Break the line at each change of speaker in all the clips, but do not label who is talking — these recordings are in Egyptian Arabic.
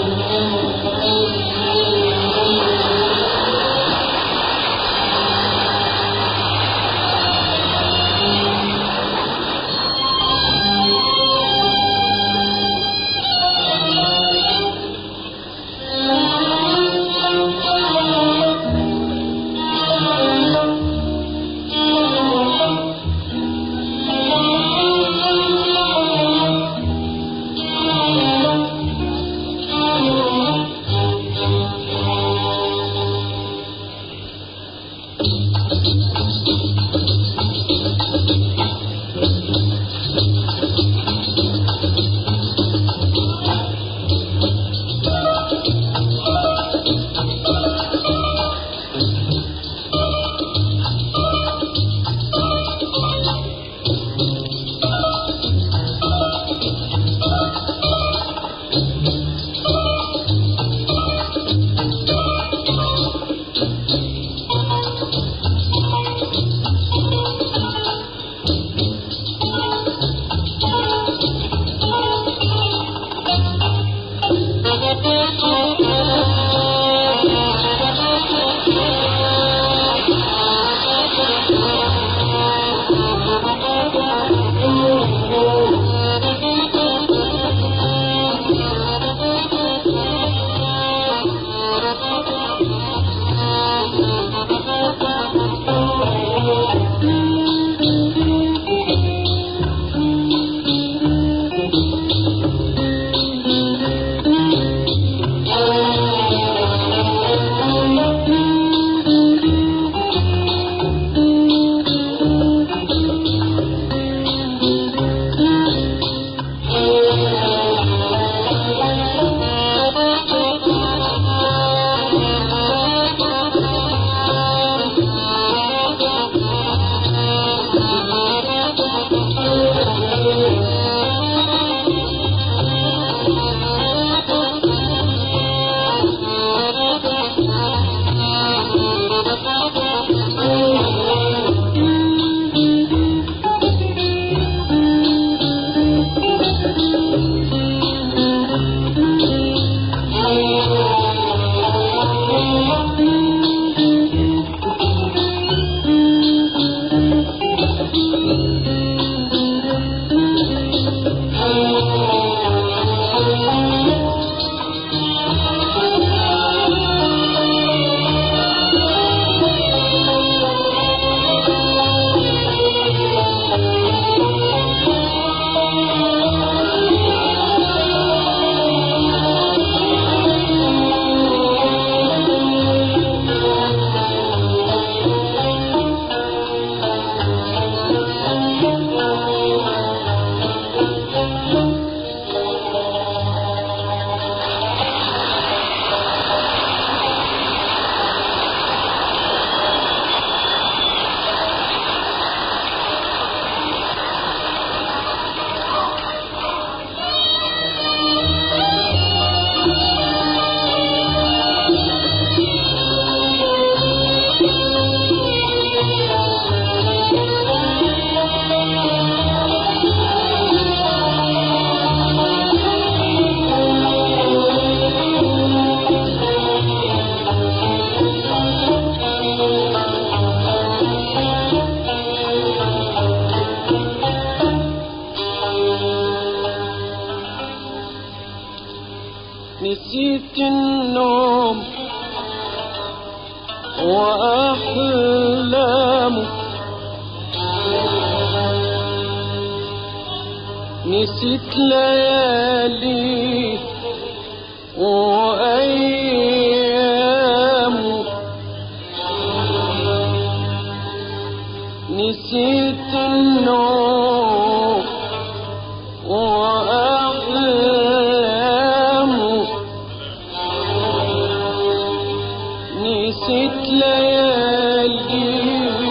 نسيت النوم وأحلامه نسيت ليالي وأيامه نسيت النوم وأحلامه نسيت ليالي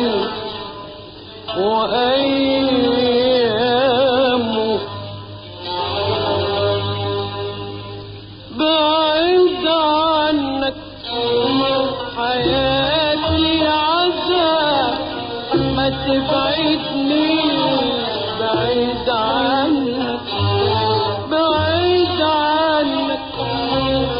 وأيامه بعيد عنك حياتي عذاب ما تبعدنيش بعيد عنك بعيد عنك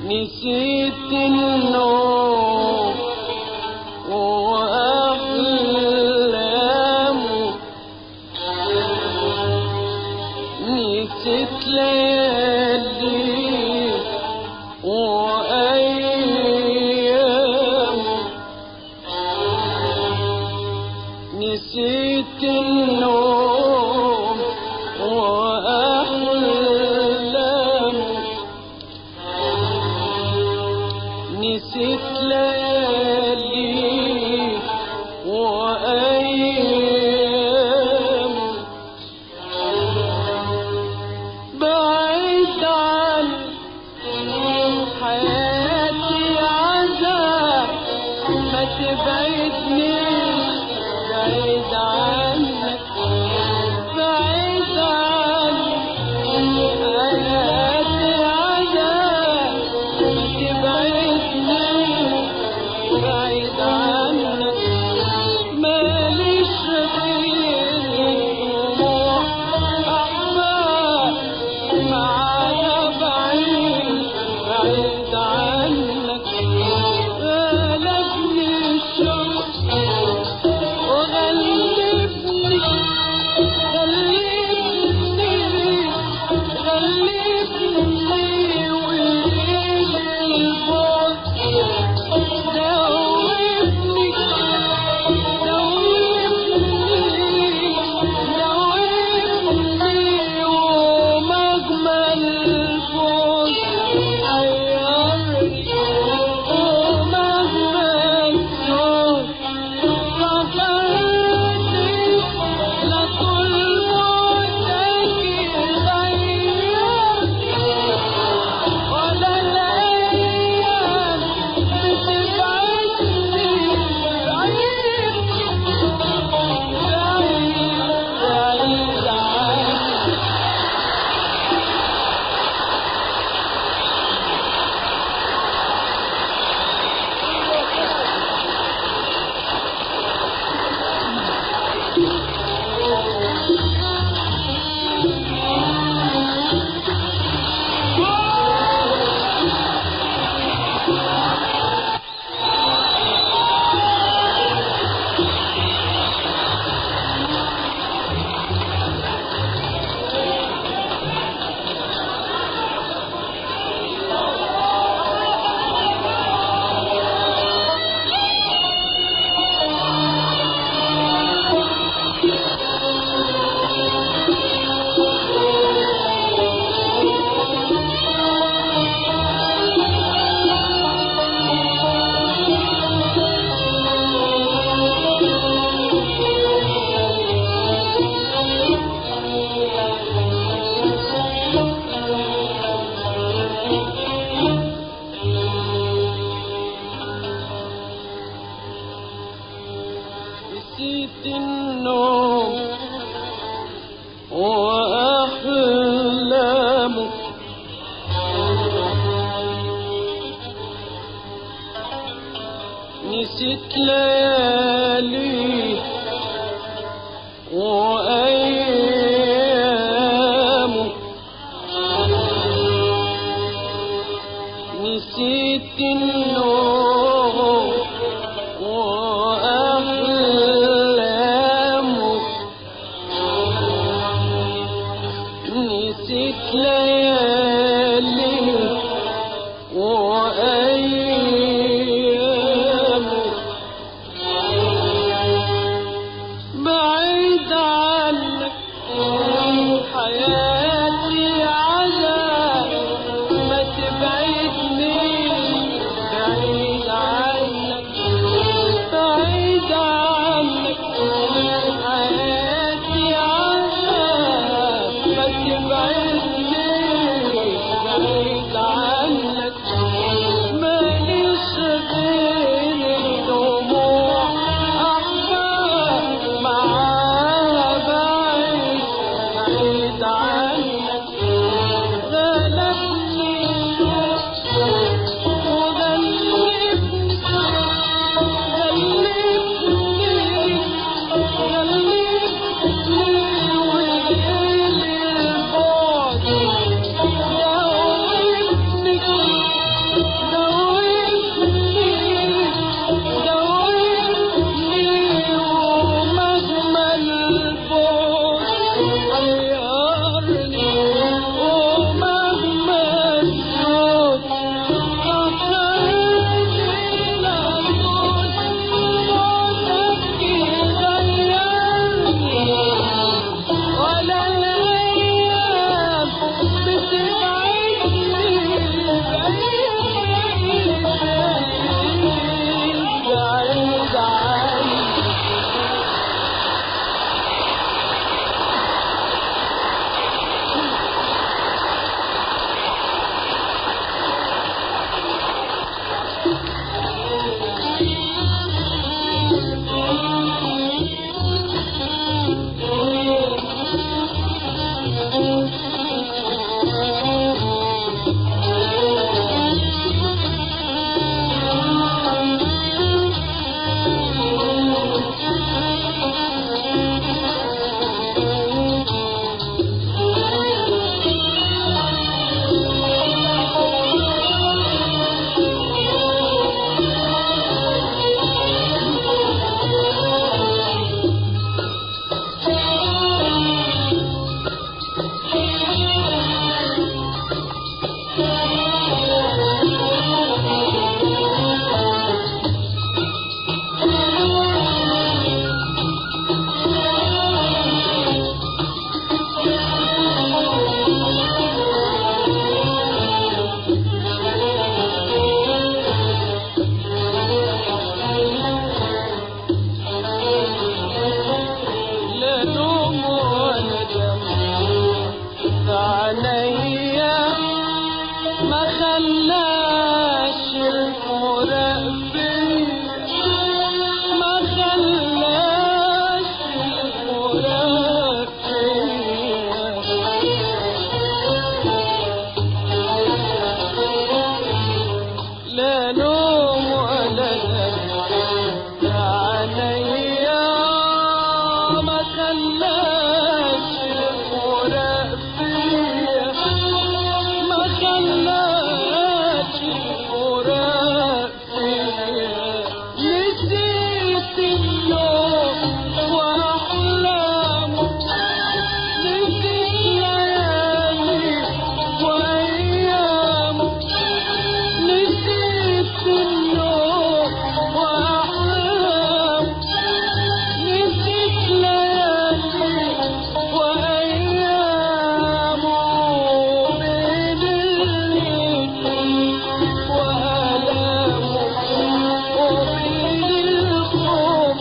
نسيت النوم وأحلامه نسيت ليالي وأيامه نسيت النوم وأحلامه نسيت ليالي وأيامه بعيد عن حياتي عذاب ما تبعدنيش بعيد عنك بعيد عن حياتي عذاب ما تبعدنيش بعيد عنك ماليش غير الدموع أحباب معايا بعيد بعيد عنك غلبني الشوق وغلبني غلبني غلبني ويجيب الفوق دوبني دوبني ومجمل الفوز حيرني ومجمل الفوز فكرتني لكل معتكي غيرني ولا الأيام بتبعدني بعيد بعيد بعيد عنك نسيت النوم وأحلامه نسيت ليالي وأيامه نسيت النوم وأحلامه نسيت ليالي وأيامه بعيد عنك حياتي عذاب ما تبعدنيش بعيد عنك بعيد خلاش الفراق فيا ما خلاش الفراق فيا لا نوم ولا نم عليا ما خلاش الفراق فيا ما خلاش الفراق فيا نسيت اليوم واحلامه نسيت ليالي وايامه نسيت اليوم واحلامه نسيت ليالي وايامه بين الليل والامه وبين الخوف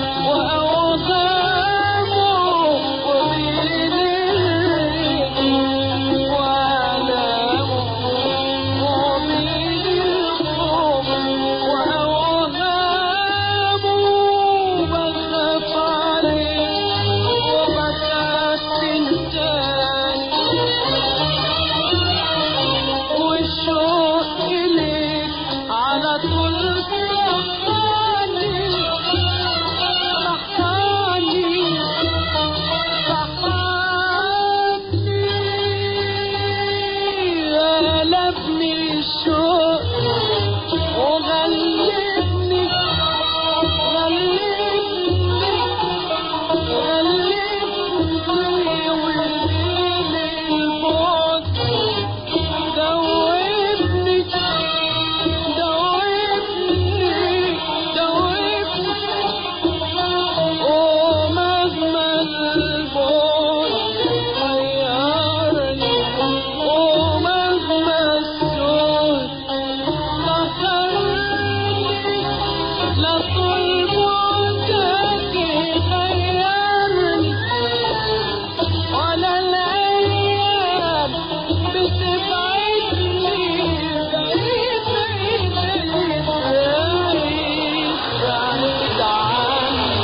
واوهامه وبين الليل والامه وبين الخوف واوهامه بخاف عليه وبخاف تنساني والشوق إليك على طول صحاني صحاني صحاني غلبني الشوق وغلبني غلبني غلبني ويزيد الموت دوبني دوبني دوبني ومهما البعد حيرني ومهما السود قهرني لا طول بعدك يغيرني ولا الأيام بتبعدني بعيد بعيد بعيد بعيد بعيد عني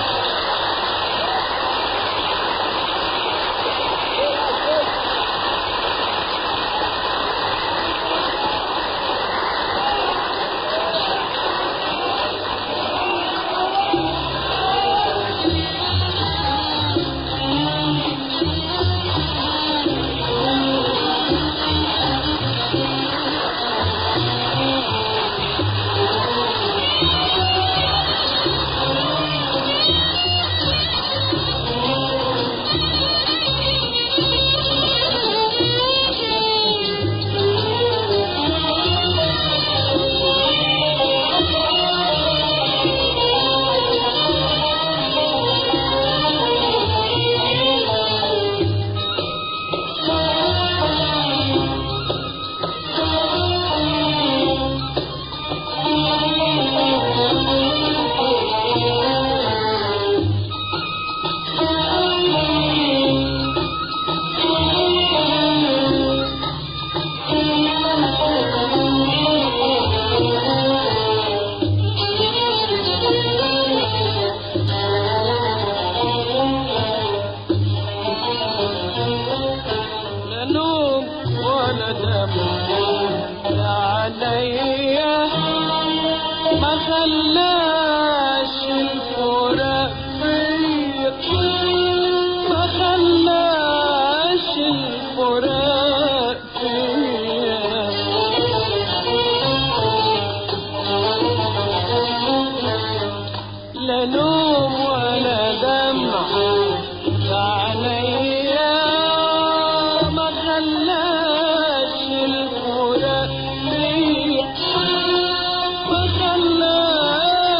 لا نوم ولا دم لا عليا ما خلاش الفراق فيا ما خلاش الفراق فيا لا نوم ولا دمع عليا ما خلاش الفراق فيا ما خلاش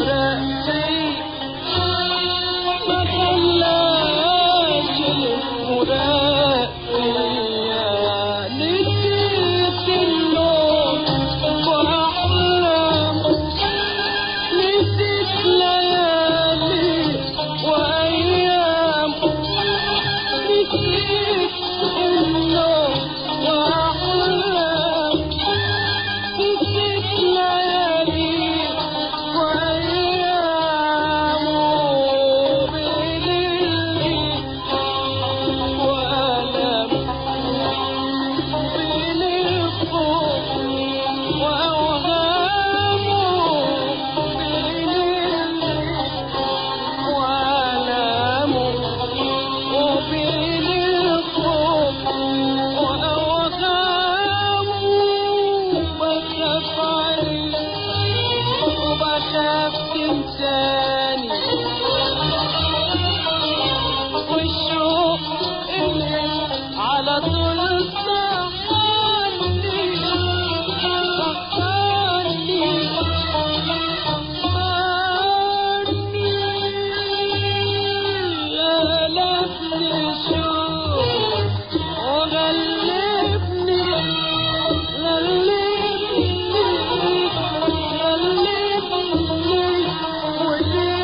فراقي ما خلاش الفراق فيا نسيت النوم وأحلام نسيت ليالي وأيام نسيت النوم وأحلام نسيت ليالي وأيام بليلي وألم بين الخوف وأوهام بين وألم وبين الخوف وأوهام بخاف عليك وبخاف تنساني والشوق اللي على طول صحاني صحاني صحاني غلبني الشوق وغلبني غلبني غلبني وليه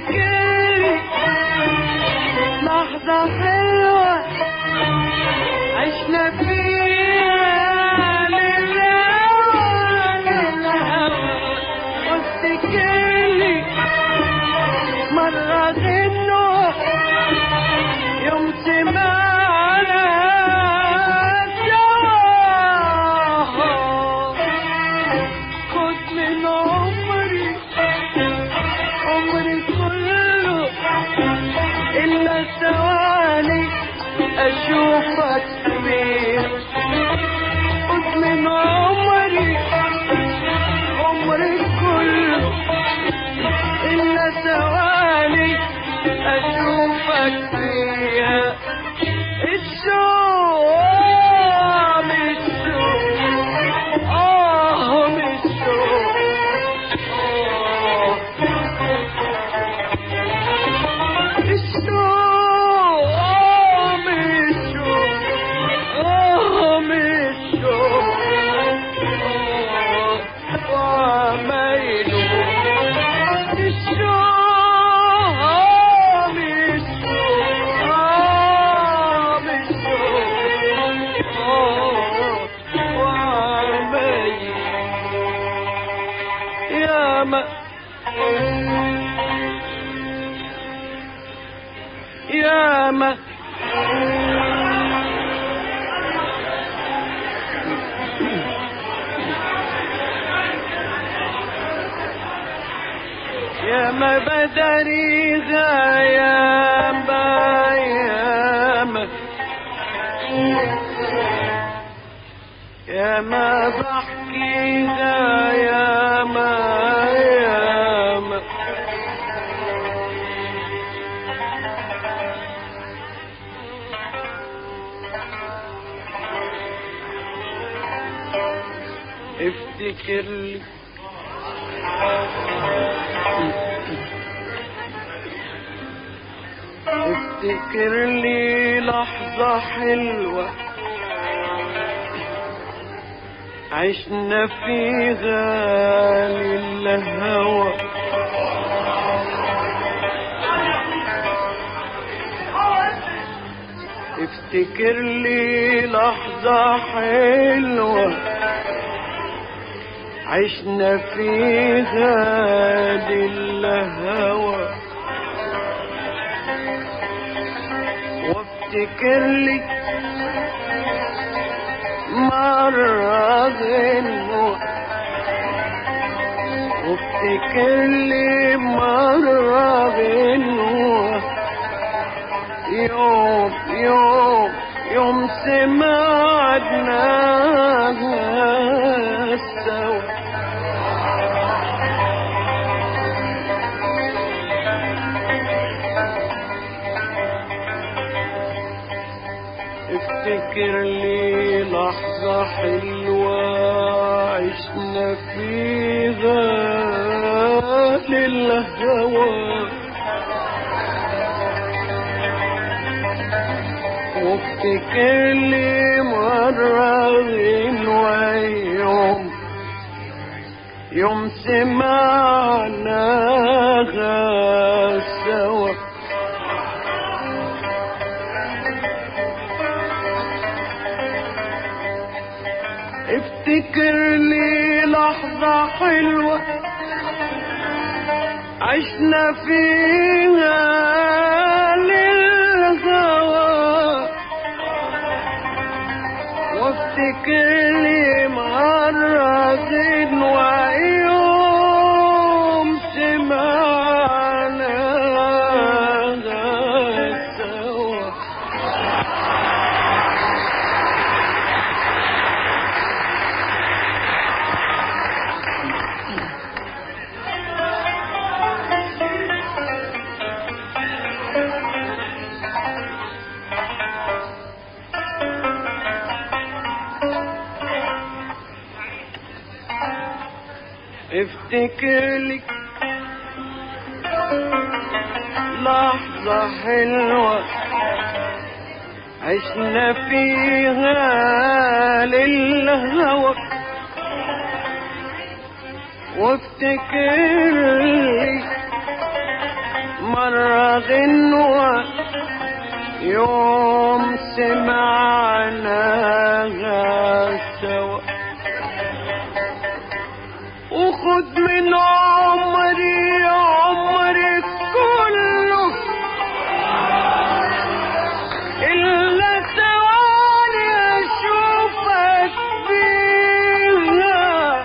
وافتكري لحظة حلوة عشنا فيها للهوى للهوى وافتكري مرة غنوا يوم سمعنا سوا خد من عمري عمري كله إلا ثواني أشوفك فيه خد من عمري عمري كله إلا ثواني أشوفك فيها الشوق الشوق آه الشوق الشوق آه الشوق آه الشوق وعمايله يا ما يا ما بدري غايام بايام يا ما بحكي غايام يام افتكر لي افتكر لي لحظة حلوة عشنا فيها للهوى افتكر لي لحظة حلوة عشنا فيها للهوى وافتكر لي مرة غنوة وافتكر لي مرة غنوة يوم يوم يوم سمعنا سوا افتكر لي لحظة حلوة عشنا فيها للهوى وافتكر لي مرة غنوة يوم يوم سمعناها سوا افتكر لي لحظة حلوة عشنا فيها للهوى وافتكر لي مرة غنوة يوم سمعنا سوا افتكر لك لحظة حلوة عشنا فيها للهوى وافتكر لي غنوة يوم سمعناها سوا وخد من عمري عمري كله إلا ثواني أشوفك فيها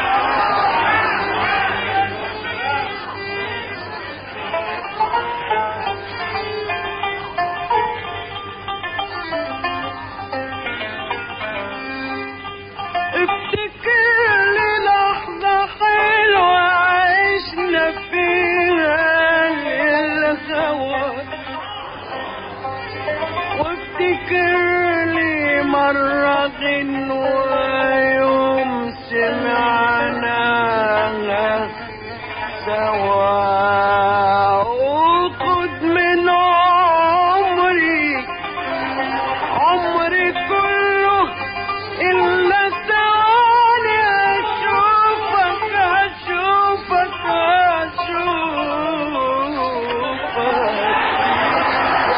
افتكر لي لحظة حلوة عشنا فيها للهوى وافتكر لي مرة غنوة يوم سمعناها سوا وخد من عمري عمري كله إلا ثواني أشوفك أشوفك أشوفك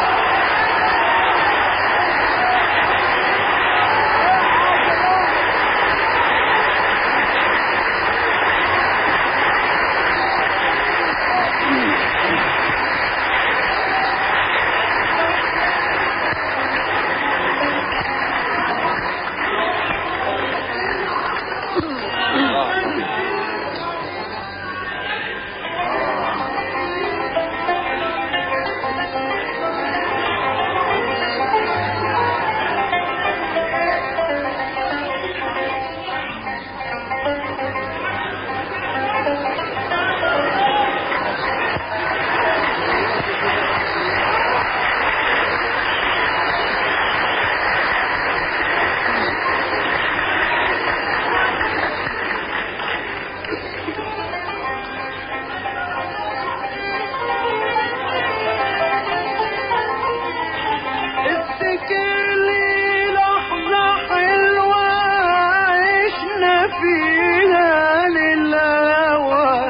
افتكر لي لحظة حلوة عشنا فيها للهوى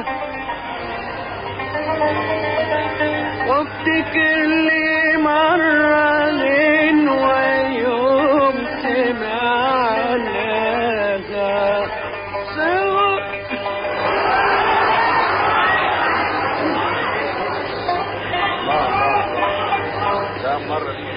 وافتكر لي مرة غنوة يوم سمعناها سوا
ده مرة دي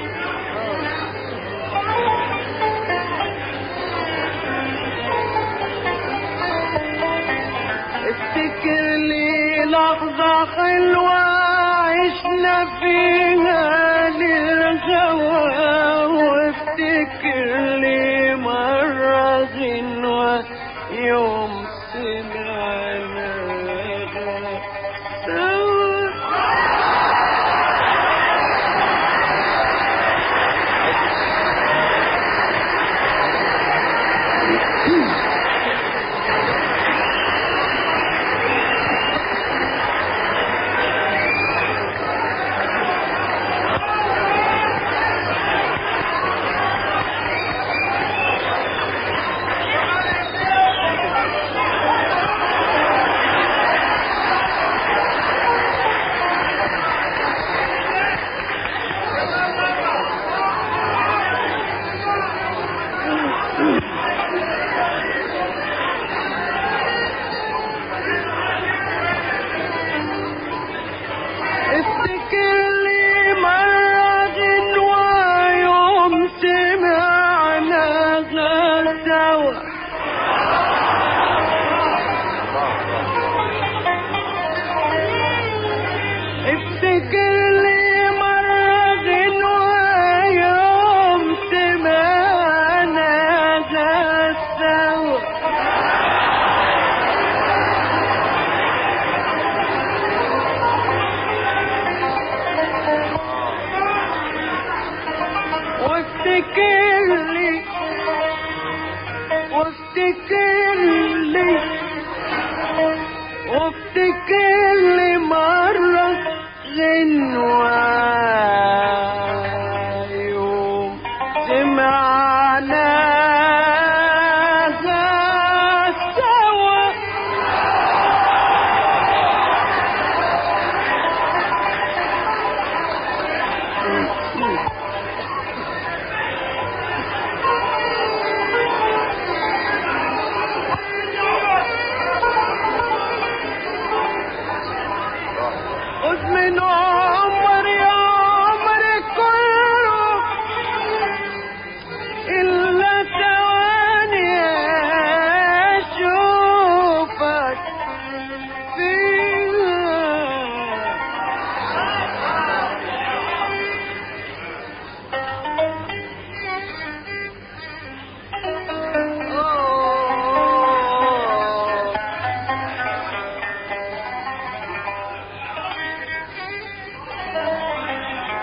افتكر لي لحظة حلوة عشنا فيها للهوى وافتكر لي مرة غنوة يوم سمعناها سوا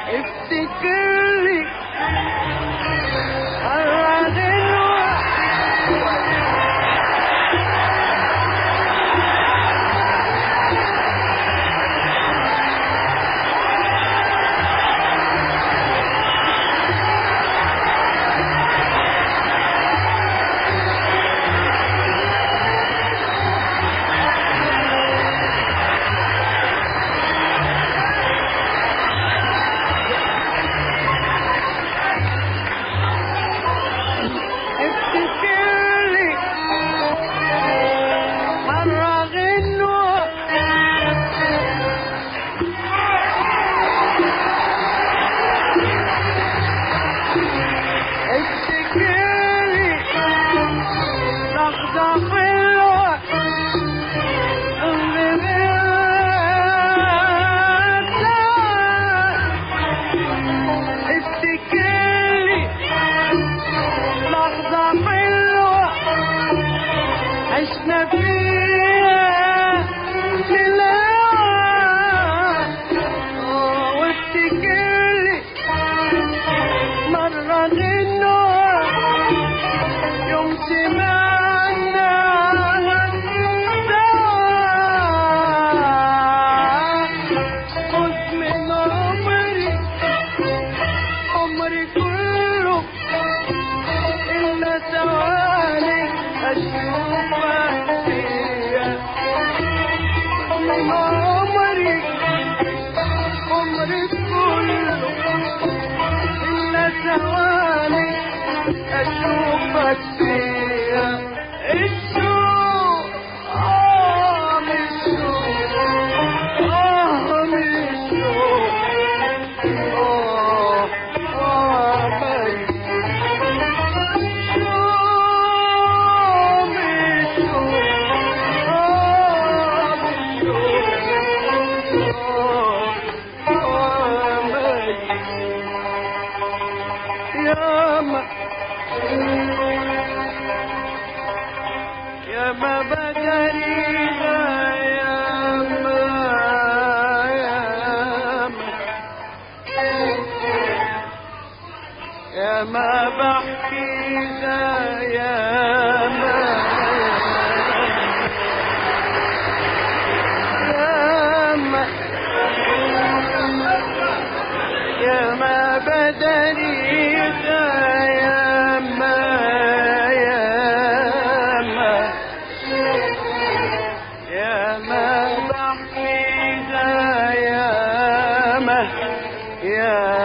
افتكر لي الغنوة افتكر لي مرة غنوة افتكر لي لحظة حلوة افتكر لي لحظة حلوة عشنا فيها للهوى آه، وافتكر لي مرة غنوة يوم سمعنا سوا خذ من عمري عمري كله إلا ثواني أشوفك فيا من عمري عمري كله إلا ثواني أشوفك فيا الشوق آه من الشوق آه من الشوق آه آه من يا ما بدري يا ما يا ما يا ما بحكي ذا يا ما يا ما يا ما بدني ذا يا ما يا ما يا ما بحكي ذا يا ما يا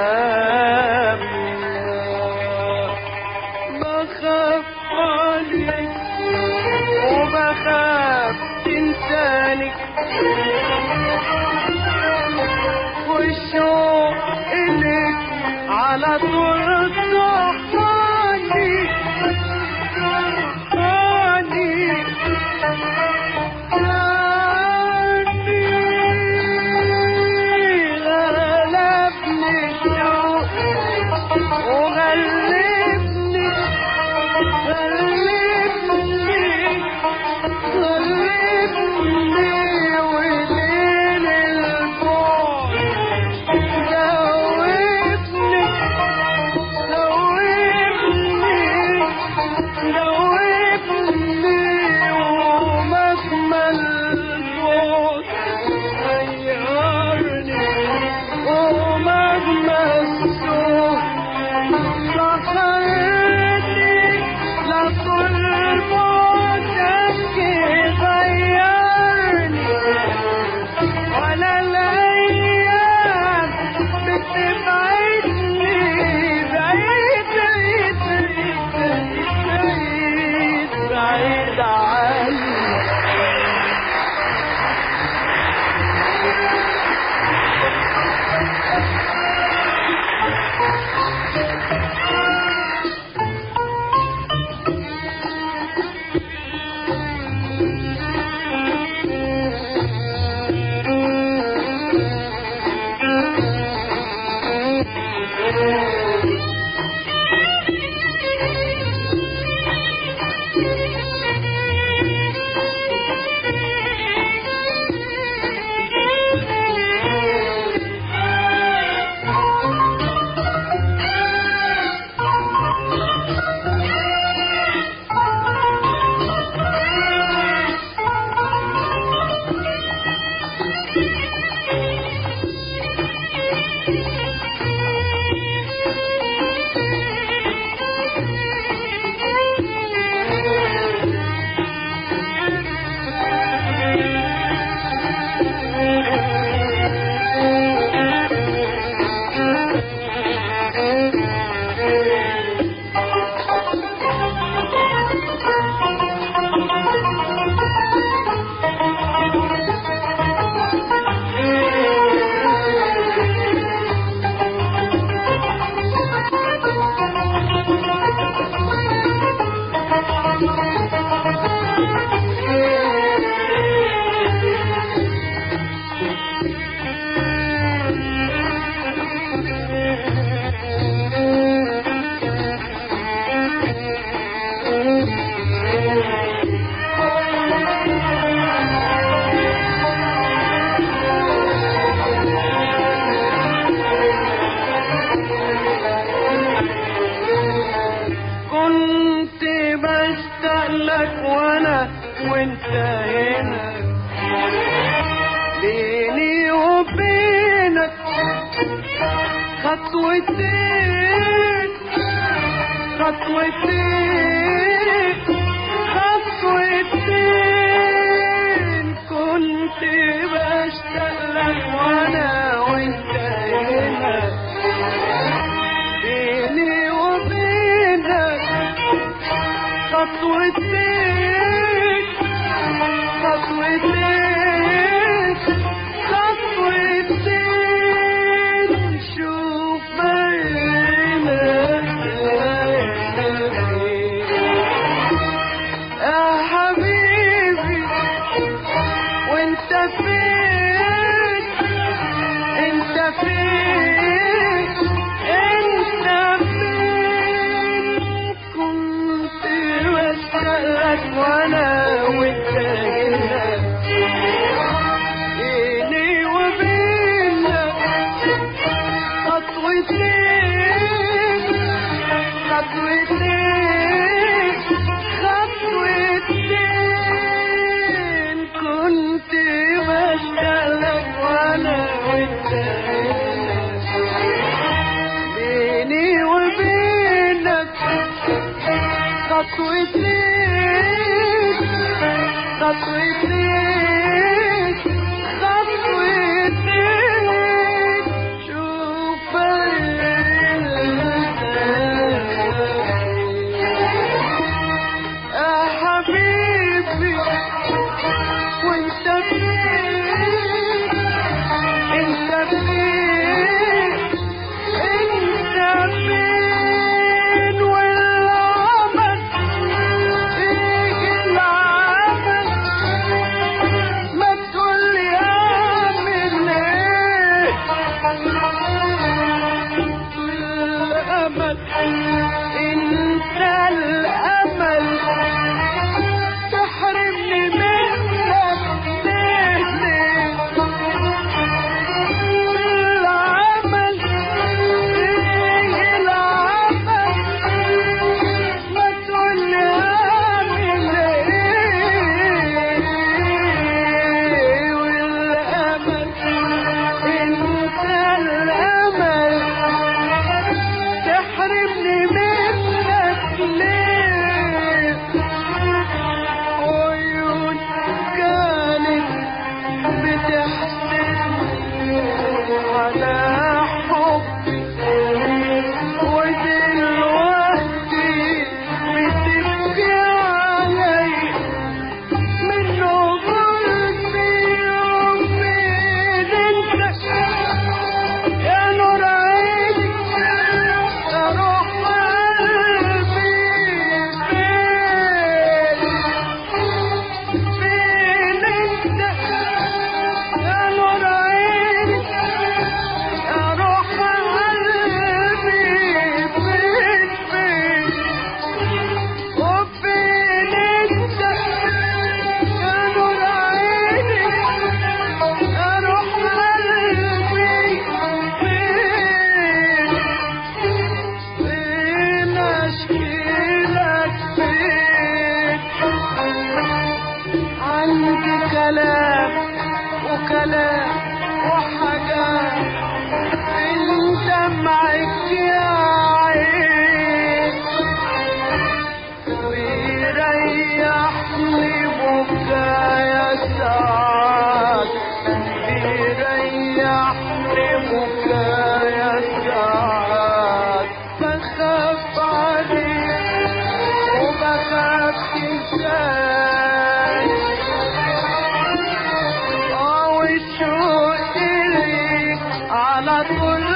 بخاف عليك وبخاف تنساني والشوق إليك على طول صحاني صحاني غلبني الشوق وغلبني غلبني غلبني وليل البعد جاوبني خطوتين خطوتين خطوتين كنت بشتاق لك وانا وانت هنا بيني وبينك خطوتين خطوتين خطوتين شوف بينك يا حبيبي وانت فين انت فين انت فين كنت بسألك وانا وانت هنا بيني وبينك خطوتين خطوتين خطوتين كنت بسألك وانا وانت بيني وبينك خطوتين خطوتين خطوتين شوف يا حبيبي وانت فين انت فين انت فين والعمل ايه العمل ما تقولي اعمل ايه الامل انت الامل تحرمني منك ليه ليه العمل ايه العمل ما تقولي اعمل ايه والامل انت الامل تحرمني منك ليه عيون كانت بتحسد على حبي ودلوقتي بتبكي علي من ظلمي وفين انت يا نور عيني يا روح قلبي فين فين انت يا نور عيني يا روح قلبي فين فين وفين انت يا نور عيني يا روح قلبي فين فين اشكيلك فين عندي كلام وكلام وحاجات انت معك يا عين بيريحني بكايا ساعات بيريحني بكايا ساعات بخاف عليك وبخاف تنساك اه والشوق ليك على طول